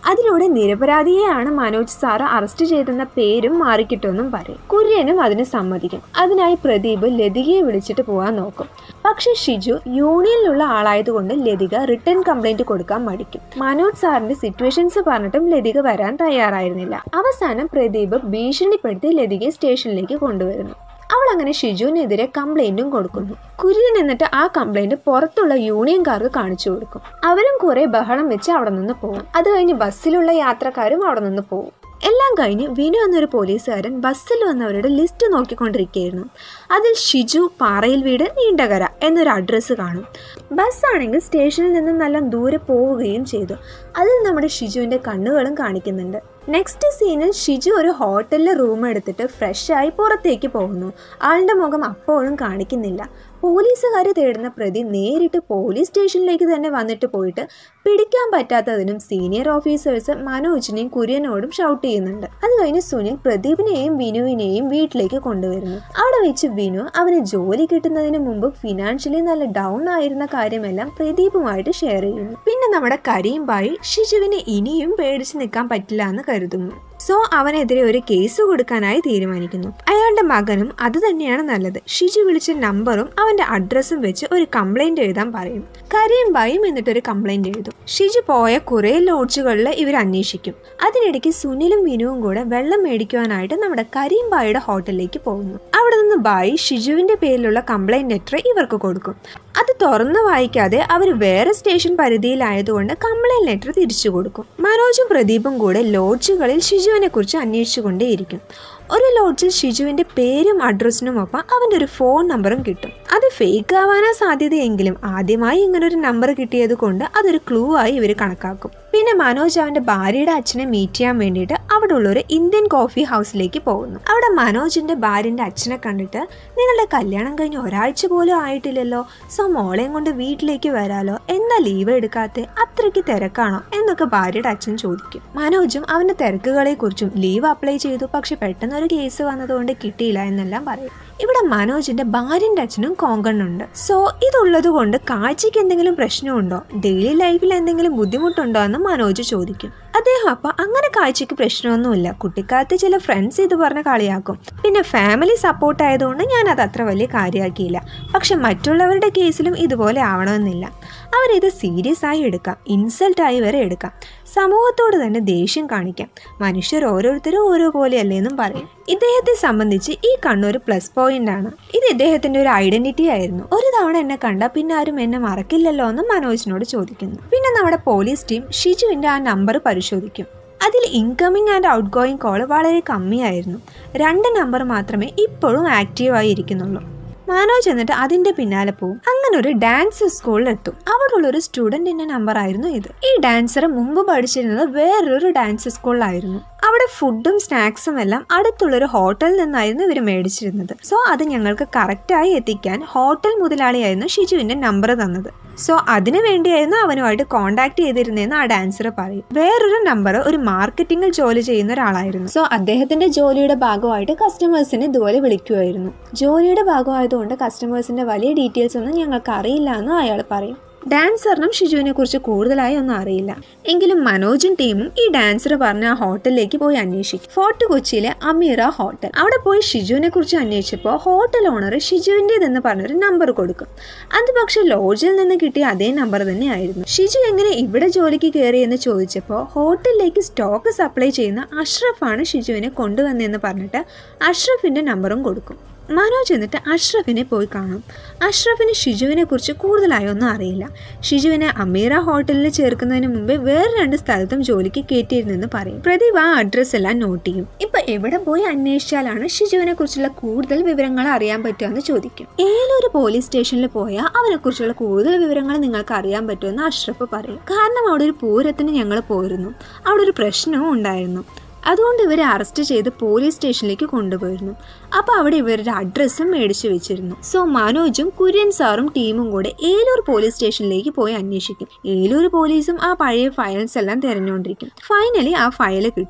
അതിലൂടെ നിരപരാധിയെയാണ് മനോജ് സാറ് അറസ്റ്റ് ചെയ്തെന്ന പേരും മാറിക്കിട്ടുമെന്നും പറയും കുര്യനും അതിന് സമ്മതിക്കും അതിനായി പ്രദീപ് ലതികയെ വിളിച്ചിട്ട് പോകാൻ നോക്കും പക്ഷെ ഷിജു യൂണിയനിലുള്ള ആളായതുകൊണ്ട് ലതിക റിട്ടേൺ കംപ്ലൈന്റ് കൊടുക്കാൻ മടിക്കും മനോജ് സാറിന്റെ സിറ്റുവേഷൻസ് പറഞ്ഞിട്ടും ലതിക വരാൻ തയ്യാറായിരുന്നില്ല അവസാനം പ്രദീപ് ഭീഷണിപ്പെടുത്തി ലതികയെ സ്റ്റേഷനിലേക്ക് കൊണ്ടുവരുന്നു അവൾ അങ്ങനെ ഷിജുവിനെതിരെ കംപ്ലൈന്റും കൊടുക്കുന്നു കുര്യൻ എന്നിട്ട് ആ കംപ്ലൈന്റ് പുറത്തുള്ള യൂണിയൻകാർക്ക് കാണിച്ചു കൊടുക്കും അവരും കുറെ ബഹളം വെച്ച് അവിടെ നിന്ന് പോകും അത് കഴിഞ്ഞ് ബസ്സിലുള്ള യാത്രക്കാരും അവിടെ നിന്ന് പോകും എല്ലാം കഴിഞ്ഞ് വിനു എന്നൊരു പോലീസുകാരൻ ബസ്സിൽ വന്നവരുടെ ലിസ്റ്റ് നോക്കിക്കൊണ്ടിരിക്കുകയായിരുന്നു അതിൽ ഷിജു പാറയിൽ വീട് നീണ്ടകര എന്നൊരു അഡ്രസ്സ് കാണും ബസ്സാണെങ്കിൽ സ്റ്റേഷനിൽ നിന്ന് നല്ല ദൂരെ പോവുകയും ചെയ്തു അതിൽ നമ്മുടെ ഷിജുവിൻ്റെ കണ്ണുകളും കാണിക്കുന്നുണ്ട് നെക്സ്റ്റ് സീനിൽ ഷിജു ഒരു ഹോട്ടലിൽ റൂം എടുത്തിട്ട് ഫ്രഷായി പുറത്തേക്ക് പോകുന്നു ആളുടെ മുഖം അപ്പോഴും കാണിക്കുന്നില്ല പോലീസുകാർ തേടുന്ന പ്രതി നേരിട്ട് പോലീസ് സ്റ്റേഷനിലേക്ക് തന്നെ വന്നിട്ട് പോയിട്ട് പിടിക്കാൻ പറ്റാത്തതിനും സീനിയർ ഓഫീസേഴ്സ് മനോജിനെയും കുര്യനോടും ഷൗട്ട് ചെയ്യുന്നുണ്ട് അത് കഴിഞ്ഞ് സുനിൽ പ്രദീപിനെയും വിനുവിനെയും വീട്ടിലേക്ക് കൊണ്ടുവരുന്നു അവിടെ വെച്ച് വിനു അവന് ജോലി കിട്ടുന്നതിന് മുമ്പ് ഫിനാൻഷ്യലി നല്ല ഡൗൺ ആയിരുന്ന കാര്യമെല്ലാം പ്രദീപുമായിട്ട് ഷെയർ ചെയ്യുന്നു പിന്നെ നമ്മുടെ കരീംബായി ഷിജുവിനെ ഇനിയും പേടിച്ച് നിൽക്കാൻ പറ്റില്ല എന്ന് കരുതുന്നു സോ അവനെതിരെ ഒരു കേസ് കൊടുക്കാനായി തീരുമാനിക്കുന്നു അയാളുടെ മകനും അത് തന്നെയാണ് നല്ലത് ഷിജു വിളിച്ച നമ്പറും അവന്റെ അഡ്രസ്സും വെച്ച് ഒരു കംപ്ലൈന്റ് എഴുതാൻ പറയും കരീംബായും എന്നിട്ടൊരു കംപ്ലൈന്റ് എഴുതും ഷിജു പോയ കുറേ ലോഡ്ജുകളിൽ ഇവർ അന്വേഷിക്കും അതിനിടയ്ക്ക് സുനിലും വിനുവും കൂടെ വെള്ളം മേടിക്കുവാനായിട്ട് നമ്മുടെ കരീംബായിയുടെ ഹോട്ടലിലേക്ക് പോകുന്നു അവിടെ നിന്ന് ബായി ഷിജുവിന്റെ പേരിലുള്ള കംപ്ലൈന്റ് ലെറ്റർ ഇവർക്ക് കൊടുക്കും അത് തുറന്ന് വായിക്കാതെ അവർ വേറെ സ്റ്റേഷൻ പരിധിയിലായതുകൊണ്ട് കംപ്ലൈന്റ് ലെറ്റർ തിരിച്ചു കൊടുക്കും മനോജും പ്രദീപും കൂടെ ലോഡ്ജുകളിൽ ഷിജുവിനെ കുറിച്ച് അന്വേഷിച്ചുകൊണ്ടേയിരിക്കും ഒരു ലോഡ്ജിൽ ഷിജുവിന്റെ പേരും അഡ്രസ്സിനും ഒപ്പം അവൻ്റെ ഒരു ഫോൺ നമ്പറും കിട്ടും അത് ഫേക്ക് ആവാനാ സാധ്യതയെങ്കിലും ആദ്യമായി ഇങ്ങനെ ഒരു നമ്പർ കിട്ടിയത് കൊണ്ട് അതൊരു ക്ലൂ ആയി ഇവർ കണക്കാക്കും പിന്നെ മനോജ് അവന്റെ ഭാര്യയുടെ അച്ഛനെ മീറ്റ് ചെയ്യാൻ വേണ്ടിയിട്ട് അവിടെ ഉള്ള ഒരു ഇന്ത്യൻ കോഫി ഹൗസിലേക്ക് പോകുന്നു അവിടെ മനോജിന്റെ ഭാര്യന്റെ അച്ഛനെ കണ്ടിട്ട് നിങ്ങളുടെ കല്യാണം കഴിഞ്ഞ് ഒരാഴ്ച പോലും ആയിട്ടില്ലല്ലോ സോ മോളെയും കൊണ്ട് വീട്ടിലേക്ക് വരാലോ എന്നാ ലീവ് എടുക്കാത്തെ അത്രയ്ക്ക് തിരക്കാണോ എന്നൊക്കെ ഭാര്യയുടെ അച്ഛൻ ചോദിക്കും മനോജും അവന്റെ തിരക്കുകളെ കുറിച്ചും ലീവ് അപ്ലൈ ചെയ്തു പക്ഷെ പെട്ടെന്ന് ഒരു കേസ് വന്നതുകൊണ്ട് കിട്ടിയില്ല എന്നെല്ലാം പറയും ഇവിടെ മനോജിന്റെ ഭാര്യന്റെ അച്ഛനും കോങ്കണ്ണുണ്ട് സോ ഇതുള്ളത് കൊണ്ട് കാഴ്ചയ്ക്ക് എന്തെങ്കിലും പ്രശ്നമുണ്ടോ ഡെയിലി ലൈഫിൽ എന്തെങ്കിലും ബുദ്ധിമുട്ടുണ്ടോ എന്ന് മനോജ് ചോദിക്കും അദ്ദേഹം അപ്പൊ അങ്ങനെ കാഴ്ചയ്ക്ക് പ്രശ്നമൊന്നുമില്ല കുട്ടിക്കാലത്ത് ചില ഫ്രണ്ട്സ് ഇത് പറഞ്ഞ് കളിയാക്കും പിന്നെ ഫാമിലി സപ്പോർട്ട് ആയതുകൊണ്ട് ഞാൻ അത് അത്ര വലിയ കാര്യമാക്കിയില്ല പക്ഷെ മറ്റുള്ളവരുടെ കേസിലും ഇതുപോലെ ആവണമെന്നില്ല അവരിത് സീരിയസ് ആയി എടുക്കാം ഇൻസൾട്ടായി വരെ എടുക്കാം സമൂഹത്തോട് തന്നെ ദേഷ്യം കാണിക്കാം മനുഷ്യർ ഓരോരുത്തരും ഓരോ പോലെയല്ലേ എന്നും പറയും ഇദ്ദേഹത്തെ സംബന്ധിച്ച് ഈ കണ്ണൊരു പ്ലസ് പോയിന്റ് ആണ് ഇത് ഇദ്ദേഹത്തിന്റെ ഒരു ഐഡന്റിറ്റി ആയിരുന്നു ഒരു തവണ എന്നെ കണ്ട പിന്നെ ആരും എന്നെ മറക്കില്ലല്ലോ എന്ന് മനോജിനോട് ചോദിക്കുന്നു പിന്നെ നമ്മുടെ പോലീസ് ടീം ഷിജുവിന്റെ ആ നമ്പർ പരിശോധിക്കും അതിൽ incoming and outgoing call വളരെ കമ്മിയായിരുന്നു രണ്ട് നമ്പർ മാത്രമേ ഇപ്പോഴും ആക്റ്റീവായി ഇരിക്കുന്നുള്ളൂ മനോജ് എന്നിട്ട് അതിന്റെ പിന്നാലെ പോവും അങ്ങനെ ഒരു ഡാൻസ് സ്കൂളിൽ എത്തും അവിടെയുള്ള ഒരു സ്റ്റുഡന്റിന്റെ നമ്പർ ആയിരുന്നു ഇത് ഈ ഡാൻസർ മുമ്പ് പഠിച്ചിരുന്നത് വേറൊരു ഡാൻസ് സ്കൂളിലായിരുന്നു അവിടെ ഫുഡും സ്നാക്സും എല്ലാം അടുത്തുള്ളൊരു ഹോട്ടലിൽ നിന്നായിരുന്നു ഇവർ മേടിച്ചിരുന്നത് സോ അത് ഞങ്ങൾക്ക് കറക്റ്റായി എത്തിക്കാൻ ഹോട്ടൽ മുതലാളിയായിരുന്നു ഷിജുവിന്റെ നമ്പർ തന്നത് സോ അതിനു വേണ്ടിയായിരുന്നു അവനുമായിട്ട് കോണ്ടാക്ട് ചെയ്തിരുന്നതെന്ന് ആ ഡാൻസർ പറയും വേറൊരു നമ്പർ ഒരു മാർക്കറ്റിംഗിൽ ജോലി ചെയ്യുന്ന ഒരാളായിരുന്നു സോ അദ്ദേഹത്തിന്റെ ജോലിയുടെ ഭാഗമായിട്ട് കസ്റ്റമേഴ്സിനെ ഇതുപോലെ വിളിക്കുമായിരുന്നു ജോലിയുടെ ഭാഗമായതുകൊണ്ട് കസ്റ്റമേഴ്സിന്റെ വലിയ ഡീറ്റെയിൽസ് ഒന്നും ഞങ്ങൾക്ക് അറിയില്ല എന്ന് അയാൾ പറയും ഡാൻസറിനും ഷിജുവിനെ കുറിച്ച് കൂടുതലായി ഒന്നും അറിയില്ല എങ്കിലും മനോജും ടീമും ഈ ഡാൻസർ പറഞ്ഞ ആ ഹോട്ടലിലേക്ക് പോയി അന്വേഷിക്കും ഫോർട്ട് കൊച്ചിയിലെ അമീറ ഹോട്ടൽ അവിടെ പോയി ഷിജുവിനെ കുറിച്ച് അന്വേഷിച്ചപ്പോൾ ഹോട്ടൽ ഓണർ ഷിജുവിൻ്റെതെന്ന് പറഞ്ഞൊരു നമ്പർ കൊടുക്കും അത് പക്ഷെ ലോഡ്ജിൽ നിന്ന് കിട്ടിയ അതേ നമ്പർ തന്നെയായിരുന്നു ഷിജു എങ്ങനെ ഇവിടെ ജോലിക്ക് കയറിയെന്ന് ചോദിച്ചപ്പോൾ ഹോട്ടലിലേക്ക് സ്റ്റോക്ക് സപ്ലൈ ചെയ്യുന്ന അഷ്റഫാണ് ഷിജുവിനെ കൊണ്ടുവന്നതെന്ന് പറഞ്ഞിട്ട് അഷ്റഫിന്റെ നമ്പറും കൊടുക്കും മനോജ് എന്നിട്ട് അഷ്റഫിനെ പോയി കാണും അഷ്റഫിന് ഷിജുവിനെ കുറിച്ച് കൂടുതലായി ഒന്നും അറിയില്ല ഷിജുവിനെ അമീറ ഹോട്ടലിൽ ചേർക്കുന്നതിന് മുമ്പേ വേറെ രണ്ട് സ്ഥലത്തും ജോലിക്ക് കയറ്റിയിരുന്നെന്ന് പറയും പ്രദീപ് ആ അഡ്രസ്സ് എല്ലാം നോട്ട് ചെയ്യും ഇപ്പൊ എവിടെ പോയി അന്വേഷിച്ചാലാണ് ഷിജുവിനെ കുറിച്ചുള്ള കൂടുതൽ വിവരങ്ങൾ അറിയാൻ പറ്റുമെന്ന് ചോദിക്കും ഏതൊരു പോലീസ് സ്റ്റേഷനിൽ പോയാൽ അവനെ കുറിച്ചുള്ള കൂടുതൽ വിവരങ്ങൾ നിങ്ങൾക്ക് അറിയാൻ പറ്റുമെന്ന് അഷ്റഫ് പറയും കാരണം അവിടെ ഒരു പൂരത്തിന് ഞങ്ങൾ പോയിരുന്നു അവിടെ ഒരു പ്രശ്നവും ഉണ്ടായിരുന്നു അതുകൊണ്ട് ഇവരെ അറസ്റ്റ് ചെയ്ത് പോലീസ് സ്റ്റേഷനിലേക്ക് കൊണ്ടുപോയിരുന്നു അപ്പോൾ അവിടെ ഇവരുടെ അഡ്രസ്സും മേടിച്ചു വെച്ചിരുന്നു സോ മനോജും കുര്യൻ സാറും ടീമും കൂടെ ഏലൂർ പോലീസ് സ്റ്റേഷനിലേക്ക് പോയി അന്വേഷിക്കും ഏലൂർ പോലീസും ആ പഴയ ഫയൽസ് എല്ലാം തിരഞ്ഞുകൊണ്ടിരിക്കും ഫൈനലി ആ ഫയൽ കിട്ടും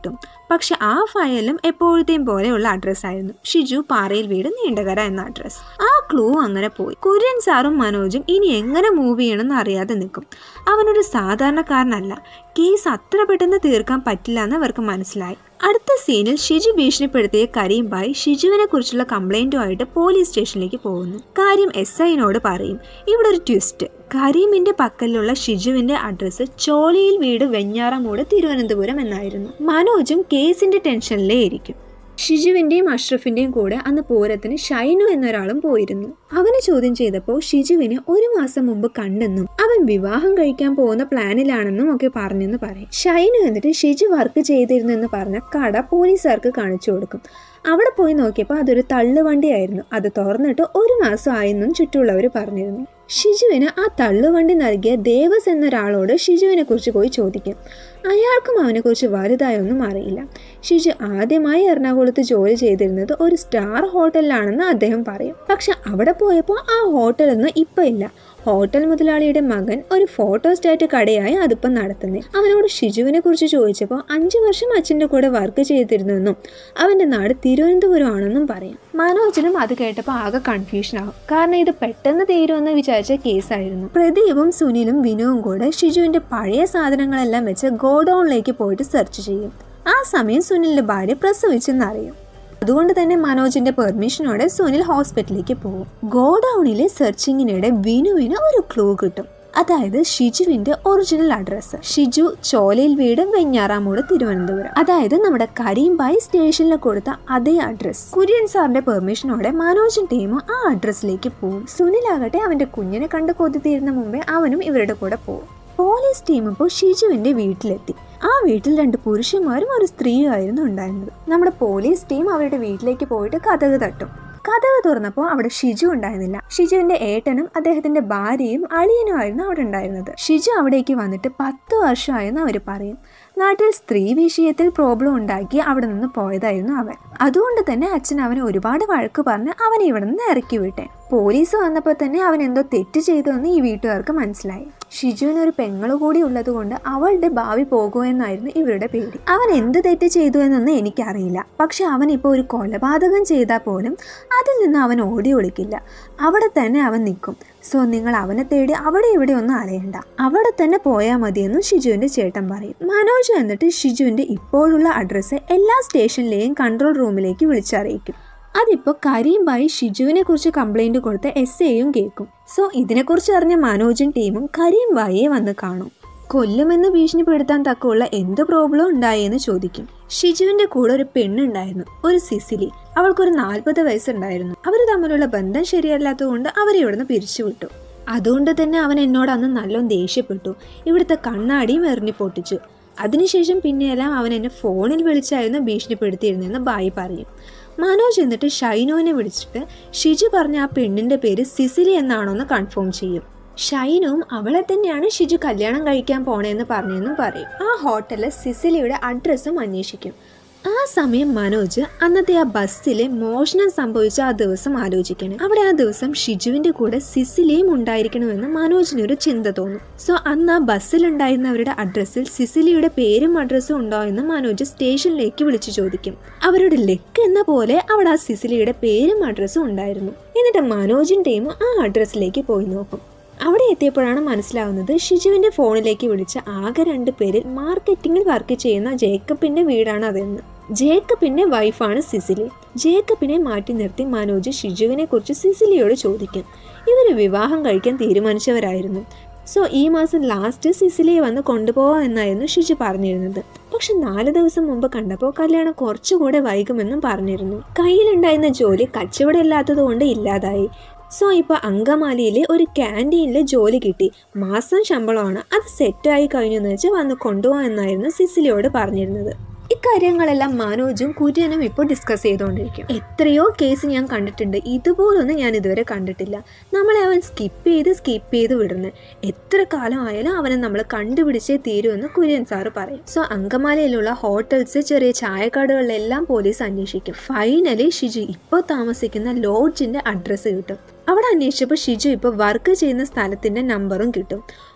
പക്ഷെ ആ ഫയലും എപ്പോഴത്തെയും പോലെയുള്ള അഡ്രസ്സ് ആയിരുന്നു ഷിജു പാറയിൽ വീട് നീണ്ടകര എന്ന അഡ്രസ്സ് ആ ക്ലൂ അങ്ങനെ പോയി കുര്യൻ സാറും മനോജും ഇനി എങ്ങനെ മൂവ് ചെയ്യണമെന്ന് അറിയാതെ നിൽക്കും അവനൊരു സാധാരണക്കാരനല്ല കേസ് അത്ര പെട്ടെന്ന് തീർക്കാൻ പറ്റില്ല എന്ന് അവർക്ക് മനസ്സിലായി അടുത്ത സീനിൽ ഷിജു ഭീഷണിപ്പെടുത്തിയ കരീം ബായ് ഷിജുവിനെ കുറിച്ചുള്ള കംപ്ലൈന്റുമായിട്ട് പോലീസ് സ്റ്റേഷനിലേക്ക് പോകുന്നു കാര്യം എസ് ഐനോട് പറയും ഇവിടെ ഒരു ട്വിസ്റ്റ് കരീമിന്റെ പക്കലുള്ള ഷിജുവിന്റെ അഡ്രസ്സ് ചോളിയിൽ വീട് വെഞ്ഞാറമൂട് തിരുവനന്തപുരം എന്നായിരുന്നു മനോജും കേസിന്റെ ടെൻഷനിലേ ഇരിക്കും ഷിജുവിന്റെയും അഷ്റഫിന്റെയും കൂടെ അന്ന് പൂരത്തിന് ഷൈനു എന്നൊരാളും പോയിരുന്നു അവനെ ചോദ്യം ചെയ്തപ്പോൾ ഷിജുവിനെ ഒരു മാസം മുമ്പ് കണ്ടെന്നും അവൻ വിവാഹം കഴിക്കാൻ പോകുന്ന പ്ലാനിലാണെന്നും ഒക്കെ പറഞ്ഞെന്ന് പറയും ഷൈനു എന്നിട്ട് ഷിജു വർക്ക് ചെയ്തിരുന്നു എന്ന് പറഞ്ഞ കട പോലീസുകാർക്ക് കാണിച്ചു കൊടുക്കും അവിടെ പോയി നോക്കിയപ്പോൾ അതൊരു തള്ളുവണ്ടിയായിരുന്നു അത് തുറന്നിട്ട് ഒരു മാസം ആയെന്നും ചുറ്റുമുള്ളവർ പറഞ്ഞിരുന്നു ഷിജുവിന് ആ തള്ളുവണ്ടി നൽകിയ ദേവസ് എന്നൊരാളോട് ഷിജുവിനെ കുറിച്ച് പോയി ചോദിക്കും അയാൾക്കും അവനെക്കുറിച്ച് വലുതായൊന്നും അറിയില്ല ഷിജു ആദ്യമായി എറണാകുളത്ത് ജോലി ചെയ്തിരുന്നത് ഒരു സ്റ്റാർ ഹോട്ടലിലാണെന്ന് അദ്ദേഹം പറയും പക്ഷെ അവിടെ പോയപ്പോൾ ആ ഹോട്ടലൊന്നും ഇപ്പം ഇല്ല ഹോട്ടൽ മുതലാളിയുടെ മകൻ ഒരു ഫോട്ടോ സ്റ്റാറ്റ് കടയായി അതിപ്പം നടത്തുന്നത് അവനോട് ഷിജുവിനെ കുറിച്ച് ചോദിച്ചപ്പോൾ അഞ്ചു വർഷം അച്ഛൻ്റെ കൂടെ വർക്ക് ചെയ്തിരുന്നുവെന്നും അവൻ്റെ നാട് തിരുവനന്തപുരമാണെന്നും പറയും മനോജിനും അത് കേട്ടപ്പോൾ ആകെ കൺഫ്യൂഷൻ ആവും കാരണം ഇത് പെട്ടെന്ന് തീരുമെന്ന് വിചാരിച്ച കേസായിരുന്നു പ്രദീപും സുനിലും വിനുവും കൂടെ ഷിജുവിൻ്റെ പഴയ സാധനങ്ങളെല്ലാം വെച്ച് ഗോഡൌണിലേക്ക് പോയിട്ട് സെർച്ച് ചെയ്യും ആ സമയം സുനിലിൻ്റെ ഭാര്യ പ്രസവിച്ചെന്നറിയും അതുകൊണ്ട് തന്നെ മനോജിന്റെ പെർമിഷനോടെ സുനിൽ ഹോസ്പിറ്റലിലേക്ക് പോകും ഗോഡൌണിലെ സെർച്ചിങ്ങിനിടെ വിനുവിന് ഒരു ക്ലൂ കിട്ടും അതായത് ഷിജുവിന്റെ ഒറിജിനൽ അഡ്രസ്സ് ഷിജു ചോലയിൽ വീട് വെഞ്ഞാറാമൂട് തിരുവനന്തപുരം അതായത് നമ്മുടെ കരീംബായി സ്റ്റേഷനിൽ കൊടുത്ത അതേ അഡ്രസ് കുര്യൻ സാറിന്റെ പെർമിഷനോടെ മനോജൻ ടീം ആ അഡ്രസ്സിലേക്ക് പോകും സുനിലാകട്ടെ അവന്റെ കുഞ്ഞിനെ കണ്ട് കൊതിത്തീരുന്ന മുമ്പേ അവനും ഇവരുടെ കൂടെ പോകും പോലീസ് ടീം ഇപ്പോൾ ഷിജുവിന്റെ വീട്ടിലെത്തി ആ വീട്ടിൽ രണ്ട് പുരുഷന്മാരും ഒരു സ്ത്രീയുമായിരുന്നു ഉണ്ടായിരുന്നത് നമ്മുടെ പോലീസ് ടീം അവരുടെ വീട്ടിലേക്ക് പോയിട്ട് കഥക് തട്ടും കഥക് തുറന്നപ്പോൾ അവിടെ ഷിജു ഉണ്ടായിരുന്നില്ല ഷിജുവിന്റെ ഏട്ടനും അദ്ദേഹത്തിന്റെ ഭാര്യയും അളിയനുമായിരുന്നു അവിടെ ഉണ്ടായിരുന്നത് ഷിജു അവിടേക്ക് വന്നിട്ട് പത്ത് വർഷമായെന്ന് അവർ പറയും നാട്ടിൽ സ്ത്രീ വിഷയത്തിൽ പ്രോബ്ലം ഉണ്ടാക്കി അവിടെ നിന്ന് പോയതായിരുന്നു അവൻ അതുകൊണ്ട് തന്നെ അച്ഛൻ അവനെ ഒരുപാട് വഴക്ക് പറഞ്ഞ് അവനെ ഇവിടെ നിന്ന് ഇറക്കി വിട്ടെ പോലീസ് വന്നപ്പോൾ തന്നെ അവൻ എന്തോ തെറ്റ് ചെയ്തു എന്ന് ഈ വീട്ടുകാർക്ക് മനസ്സിലായി ഷിജുവിന് ഒരു പെങ്ങള് കൂടി ഉള്ളതുകൊണ്ട് അവളുടെ ഭാവി പോകുമെന്നായിരുന്നു ഇവരുടെ പേടി അവൻ എന്ത് തെറ്റ് ചെയ്തു എന്നൊന്നും എനിക്കറിയില്ല പക്ഷെ അവൻ ഇപ്പോൾ ഒരു കൊലപാതകം ചെയ്താൽ പോലും അതിൽ നിന്ന് അവൻ ഓടി ഒളിക്കില്ല അവിടെ തന്നെ അവൻ നിൽക്കും സോ നിങ്ങൾ അവനെ തേടി അവിടെ ഇവിടെ ഒന്നും അലയണ്ട അവിടെ തന്നെ പോയാൽ മതിയെന്നും ഷിജുവിന്റെ ചേട്ടൻ പറയും മനോജ് എന്നിട്ട് ഷിജുവിന്റെ ഇപ്പോഴുള്ള അഡ്രസ്സ് എല്ലാ സ്റ്റേഷനിലെയും കൺട്രോൾ റൂമിലേക്ക് വിളിച്ചറിയിക്കും അതിപ്പോൾ കരീംബായി ഷിജുവിനെ കുറിച്ച് കംപ്ലൈന്റ് കൊടുത്ത എസ് എയും കേൾക്കും സോ ഇതിനെക്കുറിച്ച് അറിഞ്ഞ മനോജും ടീമും കരീംബായിയെ വന്ന് കാണും കൊല്ലുമെന്ന് ഭീഷണിപ്പെടുത്താൻ തക്കമുള്ള എന്ത് പ്രോബ്ലം ഉണ്ടായെന്ന് ചോദിക്കും ഷിജുവിന്റെ കൂടെ ഒരു പെണ്ണുണ്ടായിരുന്നു ഒരു സിസിലി അവൾക്കൊരു നാൽപ്പത് വയസ്സുണ്ടായിരുന്നു അവർ തമ്മിലുള്ള ബന്ധം ശരിയല്ലാത്തതുകൊണ്ട് അവരെ ഇവിടുന്ന് പിരിച്ചുവിട്ടു അതുകൊണ്ട് തന്നെ അവൻ എന്നോട് അന്ന് നല്ലോണം ദേഷ്യപ്പെട്ടു ഇവിടുത്തെ കണ്ണാടിയും എറിഞ്ഞു പൊട്ടിച്ചു അതിനുശേഷം പിന്നെയെല്ലാം അവൻ എന്നെ ഫോണിൽ വിളിച്ചായിരുന്നു ഭീഷണിപ്പെടുത്തിയിരുന്നെന്ന് ബായി പറയും മനോജ് എന്നിട്ട് ഷൈനുവിനെ വിളിച്ചിട്ട് ഷിജു പറഞ്ഞ ആ പെണ്ണിന്റെ പേര് സിസിലി എന്നാണോന്ന് കൺഫേം ചെയ്യും ഷൈനുവും അവളെ തന്നെയാണ് ഷിജു കല്യാണം കഴിക്കാൻ പോണേന്ന് പറഞ്ഞെന്നും പറയും ആ ഹോട്ടലിൽ സിസിലിയുടെ അഡ്രസ്സും അന്വേഷിക്കും ആ സമയം മനോജ് അന്നത്തെ ആ ബസ്സിലെ മോഷണം സംഭവിച്ച ആ ദിവസം ആലോചിക്കണം അവിടെ ആ ദിവസം ഷിജുവിന്റെ കൂടെ സിസിലിയും ഉണ്ടായിരിക്കണമെന്ന് മനോജിനൊരു ചിന്ത തോന്നും സോ അന്ന് ആ ബസ്സിലുണ്ടായിരുന്നവരുടെ അഡ്രസ്സിൽ സിസിലിയുടെ പേരും അഡ്രസ്സും ഉണ്ടോ എന്ന് മനോജ് സ്റ്റേഷനിലേക്ക് വിളിച്ചു ചോദിക്കും അവരുടെ ലെക്ക് എന്ന പോലെ അവിടെ ആ സിസിലിയുടെ പേരും അഡ്രസ്സും ഉണ്ടായിരുന്നു എന്നിട്ട് മനോജും ടീം ആ അഡ്രസ്സിലേക്ക് പോയി നോക്കും അവിടെ എത്തിയപ്പോഴാണ് മനസ്സിലാവുന്നത് ഷിജുവിന്റെ ഫോണിലേക്ക് വിളിച്ച ആകെ രണ്ട് പേരിൽ മാർക്കറ്റിംഗിൽ വർക്ക് ചെയ്യുന്ന ജേക്കബിന്റെ വീടാണ് അതെന്ന് ജേക്കബിന്റെ വൈഫാണ് സിസിലി ജേക്കബിനെ മാറ്റി നിർത്തി മനോജ് ഷിജുവിനെ കുറിച്ച് സിസിലിയോട് ചോദിക്കും ഇവർ വിവാഹം കഴിക്കാൻ തീരുമാനിച്ചവരായിരുന്നു സോ ഈ മാസം ലാസ്റ്റ് സിസിലിയെ വന്ന് കൊണ്ടുപോകാം എന്നായിരുന്നു ഷിജു പറഞ്ഞിരുന്നത് പക്ഷെ നാല് ദിവസം മുമ്പ് കണ്ടപ്പോൾ കല്യാണം കുറച്ചുകൂടെ വൈകുമെന്നും പറഞ്ഞിരുന്നു കയ്യിലുണ്ടായിരുന്ന ജോലി കച്ചവടം ഇല്ലാത്തത് കൊണ്ട് ഇല്ലാതായി സോ ഇപ്പോൾ അങ്കമാലിയിലെ ഒരു ക്യാൻറ്റീനിൽ ജോലി കിട്ടി മാസം ശമ്പളമാണ് അത് സെറ്റായി കഴിഞ്ഞെന്ന് വെച്ച് വന്ന് കൊണ്ടുപോകാം എന്നായിരുന്നു സിസിലിയോട് പറഞ്ഞിരുന്നത് ഇക്കാര്യങ്ങളെല്ലാം മനോജും കുര്യനും ഇപ്പോൾ ഡിസ്കസ് ചെയ്തുകൊണ്ടിരിക്കും എത്രയോ കേസ് ഞാൻ കണ്ടിട്ടുണ്ട് ഇതുപോലൊന്നും ഞാൻ ഇതുവരെ കണ്ടിട്ടില്ല നമ്മളെ അവൻ സ്കിപ്പ് ചെയ്ത് സ്കിപ്പ് ചെയ്ത് വിടുന്നത് എത്ര കാലമായാലും അവനെ നമ്മൾ കണ്ടുപിടിച്ചേ തീരുമെന്ന് കുര്യൻ സാറ് പറയും സോ അങ്കമാലയിലുള്ള ഹോട്ടൽസ് ചെറിയ ചായക്കടകളിലെല്ലാം പോലീസ് അന്വേഷിക്കും ഫൈനലി ഷിജു ഇപ്പോൾ താമസിക്കുന്ന ലോഡ്ജിന്റെ അഡ്രസ്സ് കിട്ടും അവിടെ അന്വേഷിച്ചപ്പോൾ ഷിജു ഇപ്പോൾ വർക്ക് ചെയ്യുന്ന സ്ഥലത്തിന്റെ നമ്പറും കിട്ടും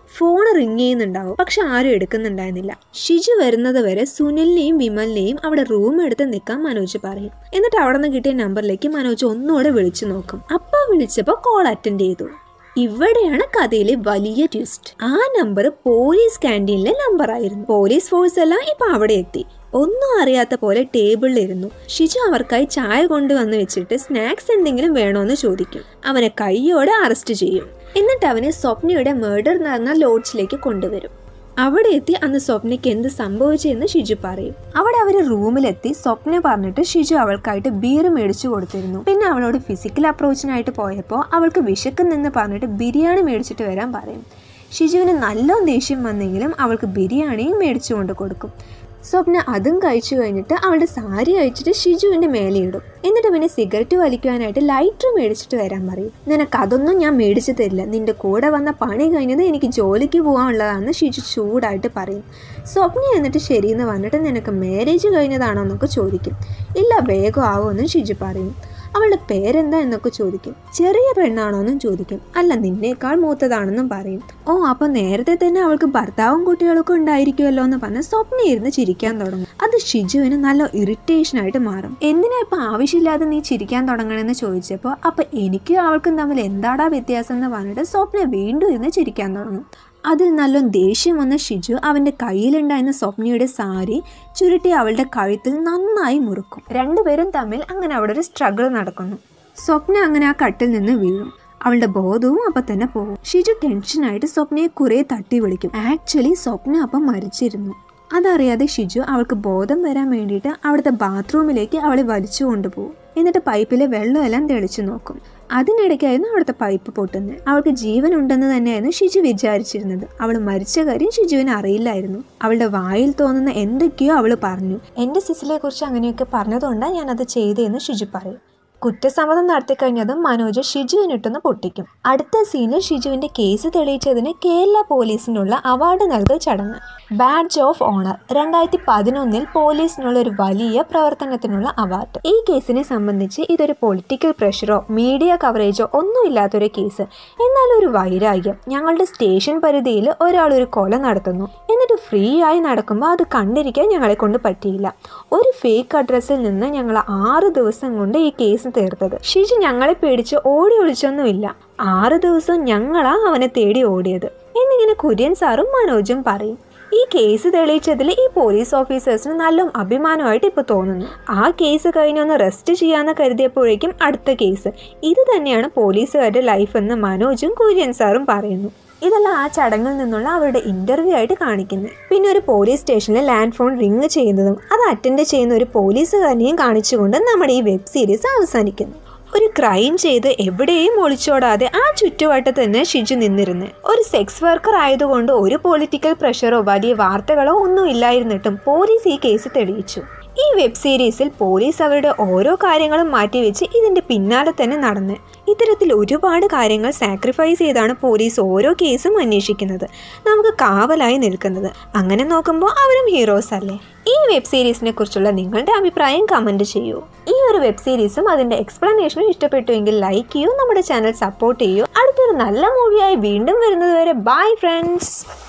ഫോൺ റിങ് ചെയ്യുന്നുണ്ടാവും പക്ഷെ ആരും എടുക്കുന്നുണ്ടായിരുന്നില്ല ഷിജു വരുന്നത് വരെ സുനിലിനെയും വിമലിനെയും അവിടെ റൂം എടുത്ത് നിൽക്കാൻ മനോജ് പറയും എന്നിട്ട് അവിടെ നിന്ന് കിട്ടിയ നമ്പറിലേക്ക് മനോജ് ഒന്നുകൂടെ വിളിച്ചു നോക്കും അപ്പ വിളിച്ചപ്പോൾ കോൾ അറ്റൻഡ് ചെയ്തു ഇവിടെയാണ് കഥയിലെ വലിയ ട്വിസ്റ്റ് ആ നമ്പർ പോലീസ് ക്യാൻറ്റീനിലെ നമ്പർ ആയിരുന്നു പോലീസ് ഫോഴ്സ് എല്ലാം ഇപ്പൊ അവിടെ എത്തി ഒന്നും അറിയാത്ത പോലെ ടേബിളിലിരുന്നു ഷിജു അവർക്കായി ചായ കൊണ്ടുവന്ന് വെച്ചിട്ട് സ്നാക്സ് എന്തെങ്കിലും വേണോന്ന് ചോദിക്കും അവനെ കൈയോടെ അറസ്റ്റ് ചെയ്യും എന്നിട്ട് അവനെ സ്വപ്നയുടെ മേർഡർ നടന്ന ലോഡ്ജിലേക്ക് കൊണ്ടുവരും അവിടെ എത്തി അന്ന് സ്വപ്നയ്ക്ക് എന്ത് സംഭവിച്ചെന്ന് ഷിജു പറയും അവിടെ അവർ റൂമിലെത്തി സ്വപ്ന പറഞ്ഞിട്ട് ഷിജു അവൾക്കായിട്ട് ബീർ മേടിച്ചു കൊടുത്തിരുന്നു പിന്നെ അവളോട് ഫിസിക്കൽ അപ്രോച്ചിനായിട്ട് പോയപ്പോൾ അവൾക്ക് വിശക്കുന്നെന്ന് പറഞ്ഞിട്ട് ബിരിയാണി മേടിച്ചിട്ട് വരാൻ പറയും ഷിജുവിന് നല്ല ദേഷ്യം വന്നെങ്കിലും അവൾക്ക് ബിരിയാണിയും മേടിച്ചു കൊണ്ട് കൊടുക്കും സ്വപ്ന അതും കഴിച്ചു കഴിഞ്ഞിട്ട് അവളുടെ സാരി അഴിച്ചിട്ട് ഷിജുവിന്റെ മേലെ ഇടും എന്നിട്ട് പിന്നെ സിഗരറ്റ് വലിക്കുവാനായിട്ട് ലൈറ്റർ മേടിച്ചിട്ട് വരാൻ പറയും നിനക്ക് അതൊന്നും ഞാൻ മേടിച്ചു തരില്ല നിന്റെ കൂടെ വന്ന പണി കഴിഞ്ഞത് എനിക്ക് ജോലിക്ക് പോകാനുള്ളതാണെന്ന് ഷിജു ചൂടായിട്ട് പറയും സ്വപ്ന എന്നിട്ട് ശരിയെന്ന് പറഞ്ഞിട്ട് നിനക്ക് മാരേജ് കഴിഞ്ഞതാണോ എന്നൊക്കെ ചോദിക്കും ഇല്ല വേഗം ആവുമെന്നും ഷിജു പറയും അവളുടെ പേരെന്താ എന്നൊക്കെ ചോദിക്കും ചെറിയ പെണ്ണാണോ എന്നും ചോദിക്കും അല്ല നിന്നേക്കാൾ മൂത്തതാണെന്നും പറയും ഓ അപ്പൊ നേരത്തെ തന്നെ അവൾക്ക് ഭർത്താവും കുട്ടികളൊക്കെ ഉണ്ടായിരിക്കുമല്ലോ എന്ന് പറഞ്ഞ് സ്വപ്ന ഇരുന്ന് ചിരിക്കാൻ തുടങ്ങും അത് ഷിജുവിന് നല്ല ഇറിറ്റേഷൻ ആയിട്ട് മാറും എന്തിനാ ഇപ്പൊ ആവശ്യമില്ലാതെ നീ ചിരിക്കാൻ തുടങ്ങണമെന്ന് ചോദിച്ചപ്പോൾ അപ്പൊ എനിക്കും അവൾക്കും തമ്മിൽ എന്താടാ വ്യത്യാസം എന്ന് പറഞ്ഞിട്ട് സ്വപ്ന വീണ്ടും ഇരുന്ന് ചിരിക്കാൻ തുടങ്ങും അതിൽ നല്ല ദേഷ്യം വന്ന ഷിജു അവൻ്റെ കയ്യിലുണ്ടായിരുന്ന സ്വപ്നയുടെ സാരി ചുരുട്ടി അവളുടെ കഴുത്തിൽ നന്നായി മുറുക്കും രണ്ടുപേരും തമ്മിൽ അങ്ങനെ അവിടെ ഒരു സ്ട്രഗിൾ നടക്കുന്നു സ്വപ്ന അങ്ങനെ ആ കട്ടിൽ നിന്ന് വീഴും അവളുടെ ബോധവും അപ്പം തന്നെ പോകും ഷിജു ടെൻഷനായിട്ട് സ്വപ്നയെ കുറേ തട്ടി വിളിക്കും ആക്ച്വലി സ്വപ്ന അപ്പം മരിച്ചിരുന്നു അതറിയാതെ ഷിജു അവൾക്ക് ബോധം വരാൻ വേണ്ടിയിട്ട് അവിടുത്തെ ബാത്റൂമിലേക്ക് അവളെ വലിച്ചു കൊണ്ടുപോകും എന്നിട്ട് പൈപ്പിലെ വെള്ളമെല്ലാം തെളിച്ചു നോക്കും അതിനിടയ്ക്കായിരുന്നു അവിടുത്തെ പൈപ്പ് പൊട്ടുന്നത് അവൾക്ക് ജീവൻ ഉണ്ടെന്ന് തന്നെയായിരുന്നു ഷിജു വിചാരിച്ചിരുന്നത് അവൾ മരിച്ച കാര്യം ഷിജുവിന് അറിയില്ലായിരുന്നു അവളുടെ വായിൽ തോന്നുന്ന എന്തൊക്കെയോ അവൾ പറഞ്ഞു എൻ്റെ സിസിലെ കുറിച്ച് അങ്ങനെയൊക്കെ പറഞ്ഞതുകൊണ്ടാണ് ഞാനത് ചെയ്തതെന്ന് ഷിജു പറയും കുറ്റസമ്മതം നടത്തിക്കഴിഞ്ഞതും മനോജ് ഷിജുവിനിട്ടൊന്ന് പൊട്ടിക്കും അടുത്ത സീനിൽ ഷിജുവിന്റെ കേസ് തെളിയിച്ചതിന് കേരള പോലീസിനുള്ള അവാർഡ് നൽകൽ ചടങ്ങ് ബാഡ്ജ് ഓഫ് ഓണർ രണ്ടായിരത്തി പതിനൊന്നിൽ പോലീസിനുള്ള ഒരു വലിയ പ്രവർത്തനത്തിനുള്ള അവാർഡ് ഈ കേസിനെ സംബന്ധിച്ച് ഇതൊരു പൊളിറ്റിക്കൽ പ്രഷറോ മീഡിയ കവറേജോ ഒന്നുമില്ലാത്തൊരു കേസ് എന്നാൽ ഒരു വൈരാഗ്യം ഞങ്ങളുടെ സ്റ്റേഷൻ പരിധിയിൽ ഒരാൾ ഒരു കൊല നടത്തുന്നു എന്നിട്ട് ഫ്രീ ആയി നടക്കുമ്പോൾ അത് കണ്ടിരിക്കാൻ ഞങ്ങളെ കൊണ്ട് പറ്റിയില്ല ഒരു ഫേക്ക് അഡ്രസ്സിൽ നിന്ന് ഞങ്ങൾ ആറ് ദിവസം കൊണ്ട് ഈ കേസ് തീർത്തത് ഷിജു ഞങ്ങളെ പേടിച്ച് ഓടി ഒളിച്ചൊന്നുമില്ല ആറ് ദിവസം ഞങ്ങളാ അവനെ തേടി ഓടിയത് എന്നിങ്ങനെ കുര്യൻ സാറും മനോജും പറയും ഈ കേസ് തെളിയിച്ചതിൽ ഈ പോലീസ് ഓഫീസേഴ്സിന് നല്ല അഭിമാനമായിട്ട് ഇപ്പോൾ തോന്നുന്നു ആ കേസ് കഴിഞ്ഞൊന്ന് റെസ്റ്റ് ചെയ്യാന്ന് കരുതിയപ്പോഴേക്കും അടുത്ത കേസ് ഇത് തന്നെയാണ് പോലീസുകാരുടെ ലൈഫ് എന്ന് മനോജും കുര്യൻ സാറും പറയുന്നു ഇതെല്ലാം ആ ചടങ്ങിൽ നിന്നുള്ള അവരുടെ ഇന്റർവ്യൂ ആയിട്ട് കാണിക്കുന്നത് പിന്നെ ഒരു പോലീസ് സ്റ്റേഷനിൽ ലാൻഡ് ഫോൺ റിങ് ചെയ്യുന്നതും അത് അറ്റൻഡ് ചെയ്യുന്ന ഒരു പോലീസുകാരനെയും കാണിച്ചുകൊണ്ട് നമ്മുടെ ഈ വെബ് സീരീസ് അവസാനിക്കുന്നു ഒരു ക്രൈം ചെയ്ത് എവിടെയും ഒളിച്ചോടാതെ ആ ചുറ്റുവട്ടത്ത് തന്നെ ഷിജു നിന്നിരുന്ന് ഒരു സെക്സ് വർക്കർ ആയതുകൊണ്ട് ഒരു പൊളിറ്റിക്കൽ പ്രഷറോ വലിയ വാർത്തകളോ ഒന്നും ഇല്ലായിരുന്നിട്ടും പോലീസ് ഈ കേസ് തെളിയിച്ചു ഈ വെബ് സീരീസിൽ പോലീസ് അവരുടെ ഓരോ കാര്യങ്ങളും മാറ്റിവെച്ച് ഇതിന്റെ പിന്നാലെ തന്നെ നടന്ന് ഇത്തരത്തിൽ ഒരുപാട് കാര്യങ്ങൾ സാക്രിഫൈസ് ചെയ്താണ് പോലീസ് ഓരോ കേസും അന്വേഷിക്കുന്നത് നമുക്ക് കാവലായി നിൽക്കുന്നത് അങ്ങനെ നോക്കുമ്പോൾ അവരും ഹീറോസ് അല്ലേ ഈ വെബ് സീരീസിനെ കുറിച്ചുള്ള നിങ്ങളുടെ അഭിപ്രായം കമൻറ്റ് ചെയ്യൂ ഈ ഒരു വെബ് സീരീസും അതിൻ്റെ എക്സ്പ്ലനേഷനും ഇഷ്ടപ്പെട്ടുവെങ്കിൽ ലൈക്ക് ചെയ്യൂ നമ്മുടെ ചാനൽ സപ്പോർട്ട് ചെയ്യൂ അടുത്തൊരു നല്ല മൂവിയായി വീണ്ടും വരുന്നത് വരെ ബൈ ഫ്രണ്ട്സ്